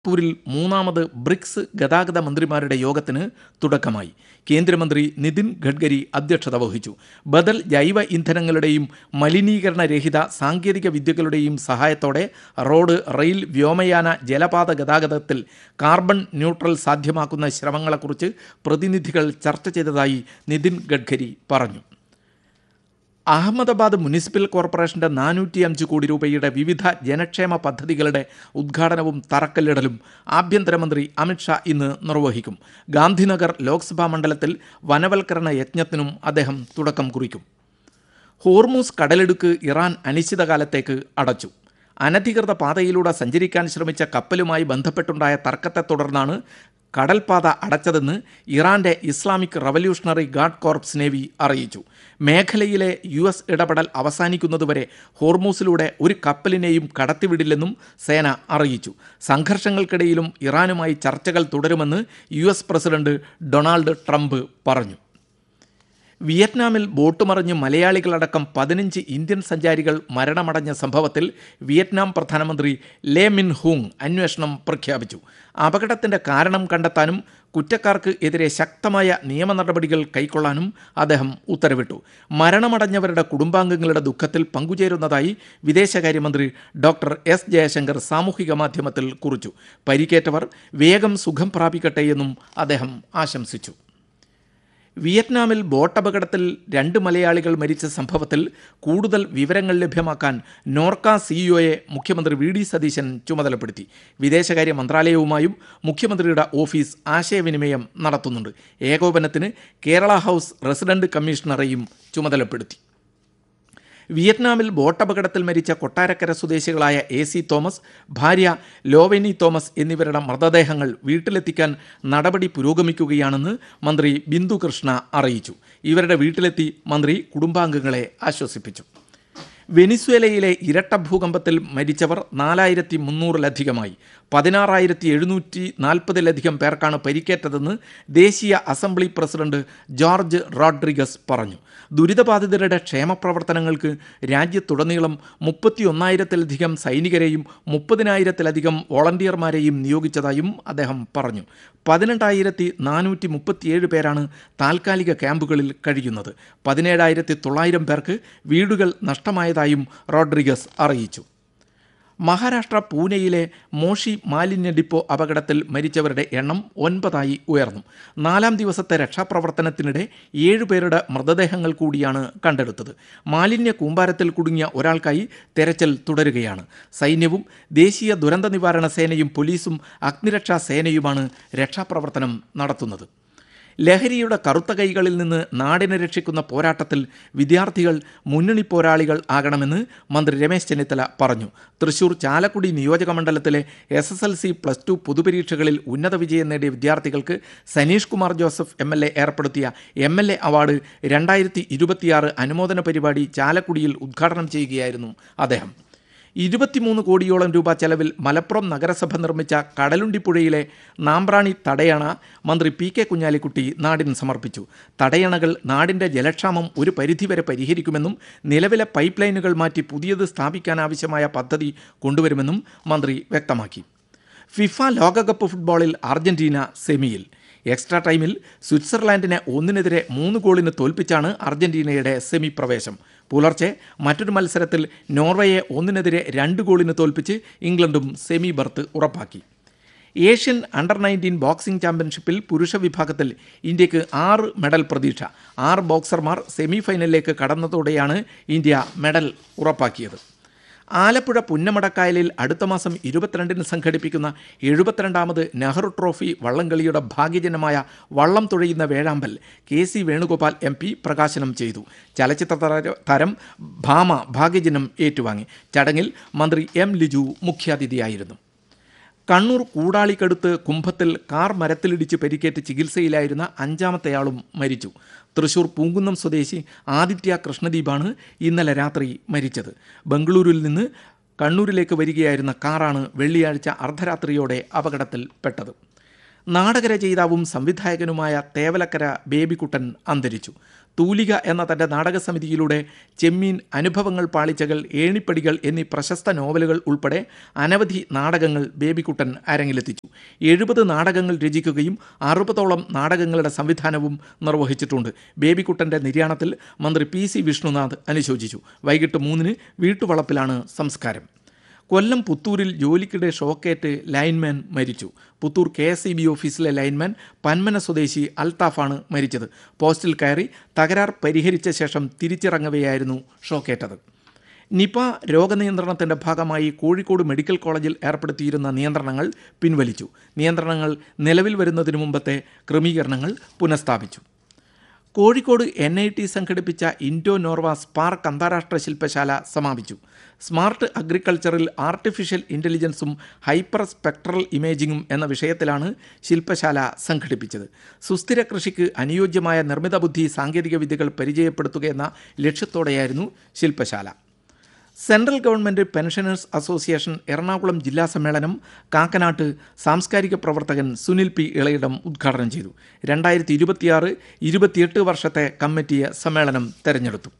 പൂരിൽ മൂന്നാമത് ബ്രിക്സ് ഗതാഗത മന്ത്രിമാരുടെ യോഗത്തിന് തുടക്കമായി കേന്ദ്രമന്ത്രി നിതിൻ ഗഡ്കരി അധ്യക്ഷത വഹിച്ചു ബദൽ ജൈവ ഇന്ധനങ്ങളുടെയും മലിനീകരണരഹിത സാങ്കേതിക വിദ്യകളുടെയും സഹായത്തോടെ റോഡ് റെയിൽ വ്യോമയാന ജലപാത ഗതാഗതത്തിൽ കാർബൺ ന്യൂട്രൽ സാധ്യമാക്കുന്ന ശ്രമങ്ങളെക്കുറിച്ച് പ്രതിനിധികൾ ചർച്ച ചെയ്തതായി നിതിൻ ഗഡ്കരി പറഞ്ഞു അഹമ്മദാബാദ് മുനിസിപ്പൽ കോർപ്പറേഷന്റെ നാനൂറ്റി അഞ്ച് കോടി രൂപയുടെ വിവിധ ജനക്ഷേമ പദ്ധതികളുടെ ഉദ്ഘാടനവും തറക്കല്ലിടലും ആഭ്യന്തരമന്ത്രി അമിത്ഷാ ഇന്ന് നിർവഹിക്കും ഗാന്ധിനഗർ ലോക്സഭാ മണ്ഡലത്തിൽ വനവൽക്കരണ യജ്ഞത്തിനും അദ്ദേഹം തുടക്കം കുറിക്കും ഹോർമൂസ് കടലിടുക്ക് ഇറാൻ അനിശ്ചിതകാലത്തേക്ക് അടച്ചു അനധികൃത പാതയിലൂടെ സഞ്ചരിക്കാൻ ശ്രമിച്ച കപ്പലുമായി ബന്ധപ്പെട്ടുണ്ടായ തർക്കത്തെ തുടർന്നാണ് കടൽപാത അടച്ചതെന്ന് ഇറാന്റെ Islamic revolutionary guard corps navy അറിയിച്ചു മേഖലയിലെ യു എസ് ഇടപെടൽ അവസാനിക്കുന്നതുവരെ ഹോർമൂസിലൂടെ ഒരു കപ്പലിനെയും കടത്തിവിടില്ലെന്നും സേന അറിയിച്ചു സംഘർഷങ്ങൾക്കിടയിലും ഇറാനുമായി ചർച്ചകൾ തുടരുമെന്ന് U S president Donald Trump പറഞ്ഞു വിയറ്റ്നാമിൽ ബോട്ട് മറിഞ്ഞ് മലയാളികളടക്കം പതിനഞ്ച് ഇന്ത്യൻ സഞ്ചാരികൾ മരണമടഞ്ഞ സംഭവത്തിൽ വിയറ്റ്നാം പ്രധാനമന്ത്രി ലേ മിൻ ഹൂങ് അന്വേഷണം പ്രഖ്യാപിച്ചു അപകടത്തിന്റെ കാരണം കണ്ടെത്താനും കുറ്റക്കാർക്ക് എതിരെ ശക്തമായ നിയമ നടപടികൾ കൈക്കൊള്ളാനും അദ്ദേഹം ഉത്തരവിട്ടു മരണമടഞ്ഞവരുടെ കുടുംബാംഗങ്ങളുടെ ദുഃഖത്തിൽ പങ്കുചേരുന്നതായി വിദേശകാര്യമന്ത്രി ഡോക്ടർ എസ് ജയശങ്കർ സാമൂഹിക മാധ്യമത്തിൽ കുറിച്ചു പരിക്കേറ്റവർ വേഗം സുഖം പ്രാപിക്കട്ടെയെന്നും അദ്ദേഹം ആശംസിച്ചു വിയറ്റ്നാമിൽ ബോട്ടപകടത്തിൽ രണ്ട് മലയാളികൾ മരിച്ച സംഭവത്തിൽ കൂടുതൽ വിവരങ്ങൾ ലഭ്യമാക്കാൻ നോർക്ക സിഇഒയെ മുഖ്യമന്ത്രി വി ഡി സതീശൻ ചുമതലപ്പെടുത്തി വിദേശകാര്യ മന്ത്രാലയവുമായും മുഖ്യമന്ത്രിയുടെ ഓഫീസ് ആശയവിനിമയം നടത്തുന്നുണ്ട് ഏകോപനത്തിന് കേരള ഹൗസ് റെസിഡന്റ് കമ്മീഷണറെയും ചുമതലപ്പെടുത്തി വിയറ്റ്നാമിൽ ബോട്ടപകടത്തിൽ മരിച്ച കൊട്ടാരക്കര സ്വദേശികളായ എ സി തോമസ് ഭാര്യ ലോവനി തോമസ് എന്നിവരുടെ മൃതദേഹങ്ങൾ വീട്ടിലെത്തിക്കാൻ നടപടി പുരോഗമിക്കുകയാണെന്ന് മന്ത്രി ബിന്ദു കൃഷ്ണ അറിയിച്ചു ഇവരുടെ വീട്ടിലെത്തി മന്ത്രി കുടുംബാംഗങ്ങളെ ആശ്വസിപ്പിച്ചു വെനിസ്വേലയിലെ ഇരട്ട ഭൂകമ്പത്തിൽ മരിച്ചവർ നാലായിരത്തി മുന്നൂറിലധികമായി പതിനാറായിരത്തി എഴുന്നൂറ്റി നാൽപ്പതിലധികം പേർക്കാണ് പരിക്കേറ്റതെന്ന് ദേശീയ അസംബ്ലി പ്രസിഡന്റ് ജോർജ് റോഡ്രിഗസ് പറഞ്ഞു ദുരിതബാധിതരുടെ ക്ഷേമപ്രവർത്തനങ്ങൾക്ക് രാജ്യത്തുടനീളം മുപ്പത്തിയൊന്നായിരത്തിലധികം സൈനികരെയും മുപ്പതിനായിരത്തിലധികം വോളണ്ടിയർമാരെയും നിയോഗിച്ചതായും അദ്ദേഹം പറഞ്ഞു പതിനെട്ടായിരത്തി നാനൂറ്റി മുപ്പത്തിയേഴ് പേരാണ് താൽക്കാലിക ക്യാമ്പുകളിൽ കഴിയുന്നത് പതിനേഴായിരത്തി തൊള്ളായിരം പേർക്ക് വീടുകൾ നഷ്ടമായതായും റോഡ്രിഗസ് അറിയിച്ചു മഹാരാഷ്ട്ര പൂനെയിലെ മോഷി മാലിന്യ ഡിപ്പോ അപകടത്തിൽ മരിച്ചവരുടെ എണ്ണം ഒൻപതായി ഉയർന്നു നാലാം ദിവസത്തെ രക്ഷാപ്രവർത്തനത്തിനിടെ ഏഴുപേരുടെ മൃതദേഹങ്ങൾ കൂടിയാണ് കണ്ടെടുത്തത് മാലിന്യ കൂമ്പാരത്തിൽ കുടുങ്ങിയ ഒരാൾക്കായി തെരച്ചിൽ തുടരുകയാണ് സൈന്യവും ദേശീയ ദുരന്ത നിവാരണ സേനയും പോലീസും അഗ്നിരക്ഷാ സേനയുമാണ് രക്ഷാപ്രവർത്തനം നടത്തുന്നത് ലഹരിയുടെ കറുത്ത കൈകളിൽ നിന്ന് നാടിനെ രക്ഷിക്കുന്ന പോരാട്ടത്തിൽ വിദ്യാർത്ഥികൾ മുന്നണി പോരാളികൾ ആകണമെന്ന് മന്ത്രി രമേശ് ചെന്നിത്തല പറഞ്ഞു തൃശൂർ ചാലക്കുടി നിയോജക മണ്ഡലത്തിലെ S S L C plus two പൊതുപരീക്ഷകളിൽ ഉന്നത വിജയം നേടിയ വിദ്യാർത്ഥികൾക്ക് Saneesh Kumar Joseph M L A ഏർപ്പെടുത്തിയ എം എൽ എ അവാർഡ് രണ്ടായിരത്തി ഇരുപത്തിയാറ് അനുമോദന പരിപാടി ചാലക്കുടിയിൽ ഉദ്ഘാടനം ചെയ്യുകയായിരുന്നു അദ്ദേഹം ഇരുപത്തിമൂന്ന് കോടിയോളം രൂപ ചെലവിൽ മലപ്പുറം നഗരസഭ നിർമ്മിച്ച കടലുണ്ടിപ്പുഴയിലെ നാമ്പ്രാണി തടയണ മന്ത്രി പി കെ കുഞ്ഞാലിക്കുട്ടി നാടിന് സമർപ്പിച്ചു തടയണകൾ നാടിൻ്റെ ജലക്ഷാമം ഒരു പരിധിവരെ പരിഹരിക്കുമെന്നും നിലവിലെ പൈപ്പ് ലൈനുകൾ മാറ്റി പുതിയത് സ്ഥാപിക്കാനാവശ്യമായ പദ്ധതി കൊണ്ടുവരുമെന്നും മന്ത്രി വ്യക്തമാക്കി ഫിഫ ലോകകപ്പ് ഫുട്ബോളിൽ അർജന്റീന സെമിയിൽ എക്സ്ട്രാ ടൈമിൽ സ്വിറ്റ്സർലാൻഡിനെ ഒന്നിനെതിരെ മൂന്ന് ഗോളിന് തോൽപ്പിച്ചാണ് അർജന്റീനയുടെ സെമി പ്രവേശം പുലർച്ചെ മറ്റൊരു മത്സരത്തിൽ നോർവേയെ ഒന്നിനെതിരെ രണ്ട് ഗോളിന് തോൽപ്പിച്ച് ഇംഗ്ലണ്ടും സെമി ബർത്ത് ഉറപ്പാക്കി ഏഷ്യൻ അണ്ടർ നയൻറ്റീൻ ബോക്സിംഗ് ചാമ്പ്യൻഷിപ്പിൽ പുരുഷ വിഭാഗത്തിൽ ഇന്ത്യക്ക് ആറ് മെഡൽ പ്രതീക്ഷ ആറ് ബോക്സർമാർ സെമി ഫൈനലിലേക്ക് കടന്നതോടെയാണ് ഇന്ത്യ മെഡൽ ഉറപ്പാക്കിയത് ആലപ്പുഴ പുന്നമടക്കായലിൽ അടുത്ത മാസം ഇരുപത്തിരണ്ടിന് സംഘടിപ്പിക്കുന്ന എഴുപത്തിരണ്ടാമത് നെഹ്റു ട്രോഫി വള്ളംകളിയുടെ ഭാഗ്യജനമായ വള്ളം തുഴയുന്ന വേഴാമ്പൽ K C Venugopal M P പ്രകാശനം ചെയ്തു ചലച്ചിത്ര താര- താരം ഭാമ ഭാഗ്യജനം ഏറ്റുവാങ്ങി ചടങ്ങിൽ മന്ത്രി എം ലിജു മുഖ്യാതിഥിയായിരുന്നു കണ്ണൂർ കൂടാളിക്കടുത്ത് കുംഭത്തിൽ കാർ മരത്തിലിടിച്ച് പരിക്കേറ്റ് ചികിത്സയിലായിരുന്ന അഞ്ചാമത്തെയാളും മരിച്ചു തൃശൂർ പൂങ്കുന്നം സ്വദേശി ആദിത്യ കൃഷ്ണദീപാണ് ഇന്നലെ രാത്രി മരിച്ചത് ബംഗളൂരുവിൽ നിന്ന് കണ്ണൂരിലേക്ക് വരികയായിരുന്ന കാറാണ് വെള്ളിയാഴ്ച അർദ്ധരാത്രിയോടെ അപകടത്തിൽപ്പെട്ടത് നാടകരചയിതാവും സംവിധായകനുമായ തേവലക്കര ബേബിക്കുട്ടൻ അന്തരിച്ചു തൂലിക എന്ന തൻ്റെ നാടകസമിതിയിലൂടെ ചെമ്മീൻ അനുഭവങ്ങൾ പാളിച്ചകൾ ഏണിപ്പടികൾ എന്നീ പ്രശസ്ത നോവലുകൾ ഉൾപ്പെടെ അനവധി നാടകങ്ങൾ ബേബിക്കുട്ടൻ അരങ്ങിലെത്തിച്ചു എഴുപത് നാടകങ്ങൾ രചിക്കുകയും അറുപതോളം നാടകങ്ങളുടെ സംവിധാനവും നിർവഹിച്ചിട്ടുണ്ട് ബേബിക്കുട്ടൻ്റെ നിര്യാണത്തിൽ മന്ത്രി പി സി വിഷ്ണുനാഥ് അനുശോചിച്ചു വൈകിട്ട് മൂന്നിന് വീട്ടുവളപ്പിലാണ് സംസ്കാരം കൊല്ലം പുത്തൂരിൽ ജോലിക്കിടെ ഷോക്കേറ്റ് ലൈൻമാൻ മരിച്ചു Puthur K S E B ഓഫീസിലെ ലൈൻമാൻ പന്മന സ്വദേശി അൽത്താഫാണ് മരിച്ചത് പോസ്റ്റിൽ കയറി തകരാർ പരിഹരിച്ച ശേഷം തിരിച്ചിറങ്ങവെയായിരുന്നു ഷോക്കേറ്റത് നിപ രോഗനിയന്ത്രണത്തിന്റെ ഭാഗമായി കോഴിക്കോട് മെഡിക്കൽ കോളേജിൽ ഏർപ്പെടുത്തിയിരുന്ന നിയന്ത്രണങ്ങൾ പിൻവലിച്ചു നിയന്ത്രണങ്ങൾ നിലവിൽ വരുന്നതിനു മുമ്പത്തെ ക്രമീകരണങ്ങൾ പുനഃസ്ഥാപിച്ചു കോഴിക്കോട് എൻ ഐ ടി സംഘടിപ്പിച്ച ഇൻഡോ നോർവ സ്പാർക്ക് അന്താരാഷ്ട്ര ശില്പശാല സമാപിച്ചു സ്മാർട്ട് അഗ്രികൾച്ചറിൽ ആർട്ടിഫിഷ്യൽ ഇൻ്റലിജൻസും ഹൈപ്പർ സ്പെക്ട്രൽ ഇമേജിങ്ങും എന്ന വിഷയത്തിലാണ് ശില്പശാല സംഘടിപ്പിച്ചത് സുസ്ഥിര കൃഷിക്ക് അനുയോജ്യമായ നിർമ്മിത ബുദ്ധി സാങ്കേതിക വിദ്യകൾ പരിചയപ്പെടുത്തുകയെന്ന ലക്ഷ്യത്തോടെയായിരുന്നു ശില്പശാല central government pensioners association Ernakulam ജില്ലാ സമ്മേളനം കാക്കനാട്ട് സാംസ്കാരിക പ്രവർത്തകൻ സുനിൽ പി ഇളയിടം ഉദ്ഘാടനം ചെയ്തു രണ്ടായിരത്തി ഇരുപത്തിയാറ് ഇരുപത്തിയെട്ട് വർഷത്തെ കമ്മിറ്റിയെ സമ്മേളനം തെരഞ്ഞെടുത്തു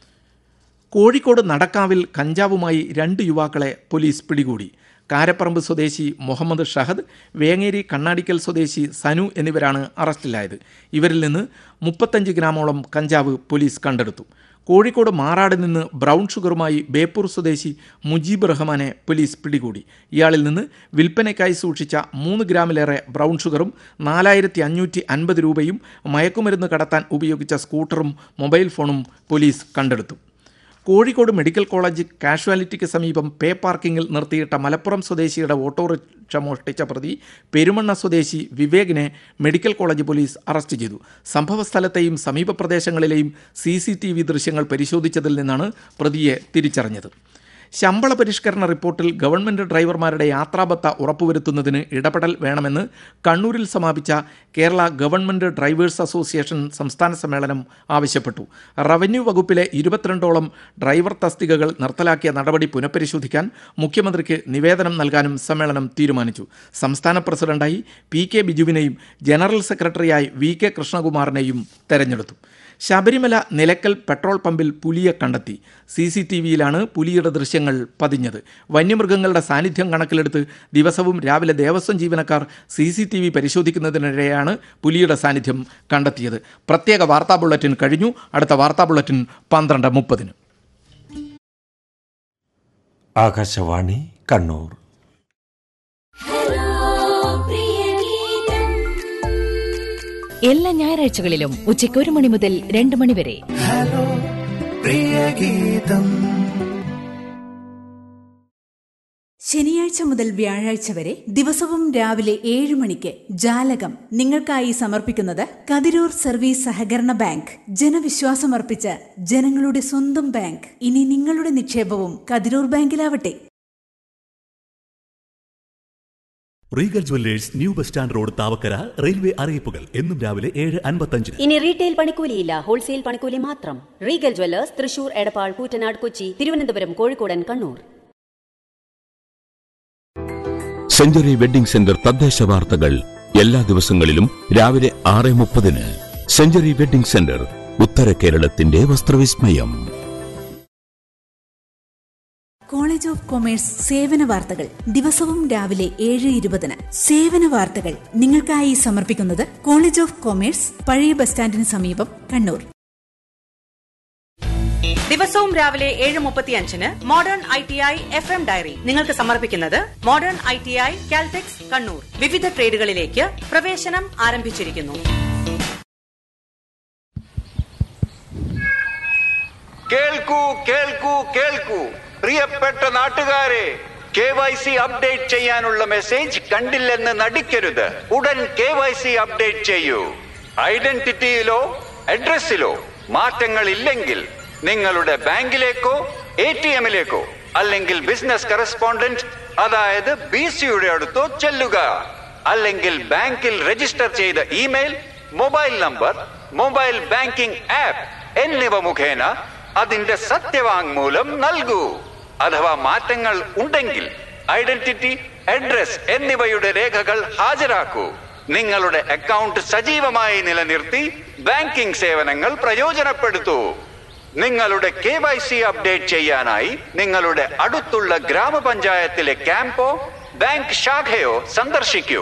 കോഴിക്കോട് നടക്കാവിൽ കഞ്ചാവുമായി രണ്ട് യുവാക്കളെ പോലീസ് പിടികൂടി കാരപ്പറമ്പ് സ്വദേശി മുഹമ്മദ് ഷഹദ് വേങ്ങേരി കണ്ണാടിക്കൽ സ്വദേശി സനു എന്നിവരാണ് അറസ്റ്റിലായത് ഇവരിൽ നിന്ന് മുപ്പത്തഞ്ച് ഗ്രാമോളം കഞ്ചാവ് പോലീസ് കണ്ടെടുത്തു കോഴിക്കോട് മാറാട് നിന്ന് ബ്രൗൺ ഷുഗറുമായി ബേപ്പൂർ സ്വദേശി മുജീബ് റഹ്മാനെ പോലീസ് പിടികൂടി ഇയാളിൽ നിന്ന് വിൽപ്പനയ്ക്കായി സൂക്ഷിച്ച മൂന്ന് ഗ്രാമിലേറെ ബ്രൗൺ ഷുഗറും നാലായിരത്തി അഞ്ഞൂറ്റി അൻപത് രൂപയും മയക്കുമരുന്ന് കടത്താൻ ഉപയോഗിച്ച സ്കൂട്ടറും മൊബൈൽ ഫോണും പോലീസ് കണ്ടെടുത്തു കോഴിക്കോട് മെഡിക്കൽ കോളേജ് കാഷ്വാലിറ്റിക്ക് സമീപം പേ പാർക്കിങ്ങിൽ നിർത്തിയിട്ട മലപ്പുറം സ്വദേശിയുടെ ഓട്ടോറിക്ഷ മോഷ്ടിച്ച പ്രതി പെരുമണ്ണ സ്വദേശി വിവേകിനെ മെഡിക്കൽ കോളേജ് പോലീസ് അറസ്റ്റ് ചെയ്തു സംഭവസ്ഥലത്തെയും സമീപ പ്രദേശങ്ങളിലെയും സി സി ടി വി ദൃശ്യങ്ങൾ പരിശോധിച്ചതിൽ നിന്നാണ് പ്രതിയെ തിരിച്ചറിഞ്ഞത് ശമ്പള പരിഷ്കരണ റിപ്പോർട്ടിൽ ഗവൺമെൻറ് ഡ്രൈവർമാരുടെ യാത്രാബത്ത ഉറപ്പുവരുത്തുന്നതിന് ഇടപെടൽ വേണമെന്ന് കണ്ണൂരിൽ സമാപിച്ച കേരള ഗവൺമെൻറ് ഡ്രൈവേഴ്സ് അസോസിയേഷൻ സംസ്ഥാന സമ്മേളനം ആവശ്യപ്പെട്ടു റവന്യൂ വകുപ്പിലെ ഇരുപത്തിരണ്ടോളം ഡ്രൈവർ തസ്തികകൾ നിർത്തലാക്കിയ നടപടി പുനഃപരിശോധിക്കാൻ മുഖ്യമന്ത്രിക്ക് നിവേദനം നൽകാനും സമ്മേളനം തീരുമാനിച്ചു സംസ്ഥാന പ്രസിഡന്റായി പി കെ ബിജുവിനെയും ജനറൽ സെക്രട്ടറിയായി വി കെ കൃഷ്ണകുമാറിനെയും തെരഞ്ഞെടുത്തു ശബരിമല നിലക്കൽ പെട്രോൾ പമ്പിൽ പുലിയെ കണ്ടെത്തി സി സി ടി വിയിലാണ് പുലിയുടെ ദൃശ്യങ്ങൾ പതിഞ്ഞത് വന്യമൃഗങ്ങളുടെ സാന്നിധ്യം കണക്കിലെടുത്ത് ദിവസവും രാവിലെ ദേവസ്വം ജീവനക്കാർ സി സി ടി വി പരിശോധിക്കുന്നതിനിടെയാണ് പുലിയുടെ സാന്നിധ്യം കണ്ടെത്തിയത് പ്രത്യേക വാർത്താ ബുള്ളറ്റിൻ കഴിഞ്ഞു അടുത്ത വാർത്താ ബുള്ളറ്റിൻ പന്ത്രണ്ട് മുപ്പതിന് ആകാശവാണി കണ്ണൂർ എല്ലാ ഞായറാഴ്ചകളിലും ഉച്ചയ്ക്ക് ഒരു മണി മുതൽ രണ്ട് മണി വരെ ശനിയാഴ്ച മുതൽ വ്യാഴാഴ്ച വരെ ദിവസവും രാവിലെ ഏഴ് മണിക്ക് ജാലകം നിങ്ങൾക്കായി സമർപ്പിക്കുന്നത് കതിരൂർ സർവീസ് സഹകരണ ബാങ്ക് ജനവിശ്വാസമർപ്പിച്ച ജനങ്ങളുടെ സ്വന്തം ബാങ്ക് ഇനി നിങ്ങളുടെ നിക്ഷേപവും കതിരൂർ ബാങ്കിലാവട്ടെ Regal jewellers new bus stand road Thavakkara railway അറിയിപ്പുകൾ എന്നും രാവിലെ ഏഴ് അൻപത്തഞ്ചിന് ഇനി റീറ്റെയിൽ പണിക്കൂലിയില്ല ഹോൾസെയിൽ പണിക്കൂലി മാത്രം റീഗൽ ജ്വല്ലേഴ്സ് തൃശൂർ എടപ്പാൾ കൂറ്റനാട് കൊച്ചി തിരുവനന്തപുരം കോഴിക്കോടൻ കണ്ണൂർ സെഞ്ചുറി വെഡിംഗ് സെന്റർ തദ്ദേശ വാർത്തകൾ എല്ലാ ദിവസങ്ങളിലും രാവിലെ ആറ് മുപ്പതിന് സെഞ്ചുറി വെഡിംഗ് സെന്റർ ഉത്തര കേരളത്തിന്റെ വസ്ത്രവിസ്മയം കോളേജ് ഓഫ് കൊമേഴ്സ് സേവന വാർത്തകൾ ദിവസവും രാവിലെ ഏഴ് ഇരുപതിന് സേവന വാർത്തകൾ നിങ്ങൾക്കായി സമർപ്പിക്കുന്നത് കോളേജ് ഓഫ് കൊമേഴ്സ് പഴയ ബസ് സ്റ്റാൻഡിന് സമീപം കണ്ണൂർ ദിവസവും രാവിലെ ഏഴ് മുപ്പത്തിയഞ്ചിന് modern I T I F M diary നിങ്ങൾക്ക് സമർപ്പിക്കുന്നത് modern I T I Caltex Kannur വിവിധ ട്രേഡുകളിലേക്ക് പ്രവേശനം ആരംഭിച്ചിരിക്കുന്നു കേൾക്കൂ കേൾക്കൂ കേൾക്കൂ പ്രിയപ്പെട്ട നാട്ടുകാരെ കെ വൈ സി അപ്ഡേറ്റ് ചെയ്യാനുള്ള മെസ്സേജ് കണ്ടില്ലെന്ന് നടിക്കരുത് ഉടൻ കെ വൈ സി അപ്ഡേറ്റ് ചെയ്യൂ ഐഡന്റിറ്റിയിലോ അഡ്രസ്സിലോ മാറ്റങ്ങൾ ഇല്ലെങ്കിൽ നിങ്ങളുടെ ബാങ്കിലേക്കോ എ ടി എമ്മിലേക്കോ അല്ലെങ്കിൽ ബിസിനസ് കറസ്പോണ്ടന്റ് അതായത് ബി സിയുടെ അടുത്തോ ചെല്ലുക അല്ലെങ്കിൽ ബാങ്കിൽ രജിസ്റ്റർ ചെയ്ത email mobile number mobile banking app എന്നിവ മുഖേന അതിന്റെ സത്യവാങ്മൂലം നൽകൂ അഥവാ മാറ്റങ്ങൾ ഉണ്ടെങ്കിൽ ഐഡന്റിറ്റി അഡ്രസ് എന്നിവയുടെ രേഖകൾ ഹാജരാക്കൂ നിങ്ങളുടെ അക്കൗണ്ട് സജീവമായി നിലനിർത്തി ബാങ്കിംഗ് സേവനങ്ങൾ പ്രയോജനപ്പെടുത്തൂ നിങ്ങളുടെ കെ വൈ സി അപ്ഡേറ്റ് ചെയ്യാനായി നിങ്ങളുടെ അടുത്തുള്ള ഗ്രാമപഞ്ചായത്തിലെ ക്യാമ്പോ ബാങ്ക് ശാഖയോ സന്ദർശിക്കൂ